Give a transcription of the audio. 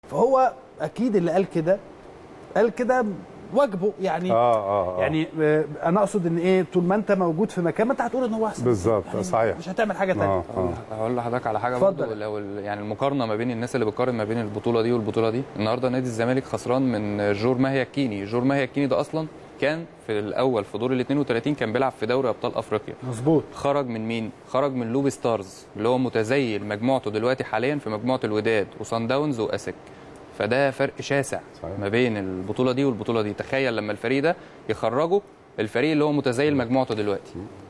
فهو اكيد اللي قال كده قال كده واجبه يعني اه اه, آه. يعني آه، انا اقصد ان ايه طول ما انت موجود في مكان ما انت هتقول ان هو احسن بالظبط يعني صحيح مش هتعمل حاجه ثانيه اه اه هقول لحضرتك على حاجه اتفضل. برضه لو ال- يعني المقارنه ما بين الناس اللي بتقارن ما بين البطوله دي والبطوله دي النهارده نادي الزمالك خسران من جور ماهيا الكيني جور ماهيا الكيني ده اصلا كان في الاول في دور ال 32 كان بيلعب في دوري ابطال افريقيا مظبوط خرج من مين؟ خرج من لوبي ستارز اللي هو متزيل مجموعته دلوقتي حاليا في مجموعه الوداد وصن داونز واسك فده فرق شاسع صحيح. ما بين البطوله دي والبطوله دي تخيل لما الفريق ده يخرجه الفريق اللي هو متزيل مجموعته دلوقتي